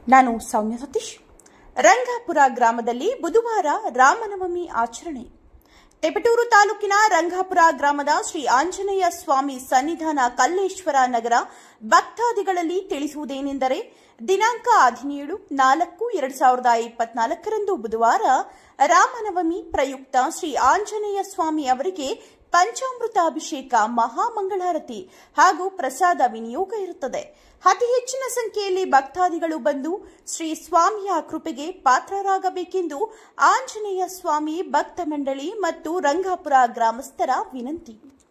ನಾನು ಸೌಮ್ಯ ಸತೀಶ್ ರಂಗಾಪುರ ಗ್ರಾಮದಲ್ಲಿ ಬುಧವಾರ ರಾಮನವಮಿ ಆಚರಣೆ ತೆಪಟೂರು ತಾಲೂಕಿನ ರಂಗಾಪುರ ಗ್ರಾಮದ ಶ್ರೀ ಆಂಜನೇಯ ಸ್ವಾಮಿ ಸನ್ನಿಧಾನ ಕಲ್ಲೇಶ್ವರ ನಗರ ಭಕ್ತಾದಿಗಳಲ್ಲಿ ತಿಳಿಸುವುದೇನೆಂದರೆ ದಿನಾಂಕ ಹದಿನೇಳು ನಾಲ್ಕು ಎರಡು ಸಾವಿರದ ಇಪ್ಪತ್ನಾಲ್ಕರಂದು ಬುಧವಾರ ರಾಮನವಮಿ ಪ್ರಯುಕ್ತ ಶ್ರೀ ಆಂಜನೇಯ ಸ್ವಾಮಿ ಅವರಿಗೆ ಪಂಚಾಮೃತ ಅಭಿಷೇಕ ಮಹಾಮಂಗಳಾರತಿ ಹಾಗೂ ಪ್ರಸಾದ ವಿನಿಯೋಗ ಇರುತ್ತದೆ ಅತಿ ಹೆಚ್ಚಿನ ಸಂಖ್ಯೆಯಲ್ಲಿ ಭಕ್ತಾದಿಗಳು ಬಂದು ಶ್ರೀ ಸ್ವಾಮಿಯ ಕೃಪೆಗೆ ಪಾತ್ರರಾಗಬೇಕೆಂದು ಆಂಜನೇಯ ಸ್ವಾಮಿ ಭಕ್ತ ಮಂಡಳಿ ಮತ್ತು ರಂಗಾಪುರ ಗ್ರಾಮಸ್ಥರ ವಿನಂತಿ